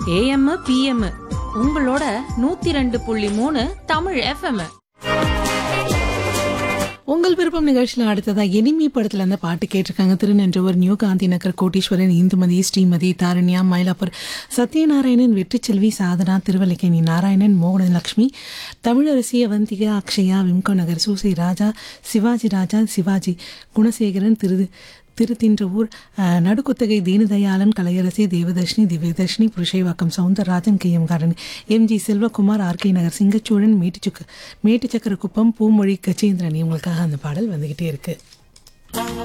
AM PM உங்களோட நூத்தி ரெண்டு புள்ளி மூணு தமிழ் எஃப்எம் உங்கள் விருப்பம் நிகழ்ச்சியில் அடுத்ததா எனிமி படத்துல அந்த பாட்டு கேட்டிருக்காங்க திருநென்றவர் நியூ காந்தி நகர் கோட்டீஸ்வரன் இந்துமதி ஸ்ரீமதி தாரண்யா மயிலாப்பூர் சத்யநாராயணன் வெற்றிச்செல்வி சாதனா திருவல்லிக்கேணி நாராயணன் மோகனலட்சுமி தமிழரசி அவந்திகா அக்ஷயா விம்கோ நகர் சூசி ராஜா சிவாஜி ராஜா சிவாஜி குணசேகரன் திரு திருத்தின்றவூர் அஹ், Nadukuthagai Deenadayalan Kalaiyarasi Devadharshini Divyadharshini Purasaiwalkam Soundararajan K M Karan M G Selvakumar RK Nagar Singachozhan மேட்டுச்சுக்கு மேட்டுச்சக்கர குப்பம் பூமொழி கச்சேந்திரன் இவங்களுக்காக அந்த பாடல் வந்துகிட்டே இருக்கு